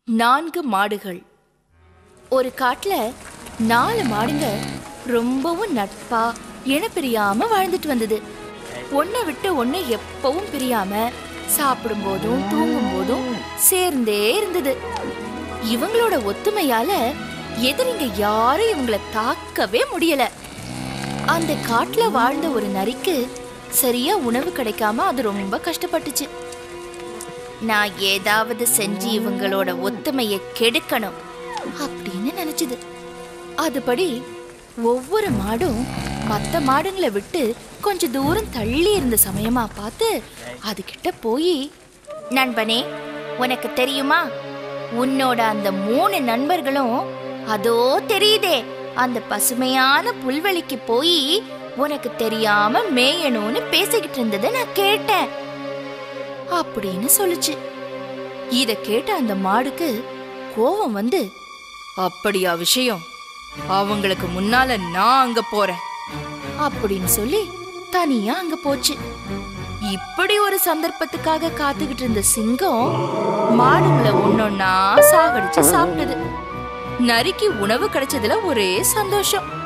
நான்கு மாடுகள் ஒரு காட்டுல நாலு மாடுங்க ரொம்பவும் நட்பா இன பிரியாம வாழ்ந்துட்டு வந்தது ஒன்னை விட்டு ஒண்ணு எப்பவும் பிரியாம சாப்பிடும் போதும் தூங்கும் போதும் சேர்ந்தே இருந்தது இவங்களோட ஒத்துமையால எதிரிங்க யாரும் இவங்களை தாக்கவே முடியல அந்த காட்டுல வாழ்ந்த ஒரு நரிக்கு சரியா உணவு கிடைக்காம அது ரொம்ப கஷ்டப்பட்டுச்சு நான் ஏதாவது செஞ்சு இவங்களோட ஒத்துமையை கெடுக்கணும் அப்படின்னு நினைச்சது அதுபடி ஒவ்வொரு மாடும் மத்த மாடுங்களை விட்டு கொஞ்ச தூரம் தள்ளி இருந்த சமயமா பார்த்து அதுகிட்ட போய் நண்பனே உனக்கு தெரியுமா உன்னோட அந்த மூணு நண்பர்களும் அதோ தெரியுதே அந்த பசுமையான புல்வெளிக்கு போய் உனக்கு தெரியாம மேயணும்னு பேசிக்கிட்டு இருந்ததை நான் கேட்டேன் அப்படின்னு சொல்லுச்சு இத கேட்ட அந்த மாடுக்கு கோபம் வந்து அப்படியா விஷயம் அவங்களுக்கு முன்னால நான் அங்க போறேன் அப்படின்னு சொல்லி தனியா அங்க போச்சு இப்படி ஒரு சந்தர்ப்பத்துக்காக காத்துக்கிட்டு இருந்த சிங்கம் மாடுங்களை ஒன்னொன்னா சாகடிச்சு சாப்பிட்டது நரிக்கு உணவு கிடைச்சதுல ஒரே சந்தோஷம்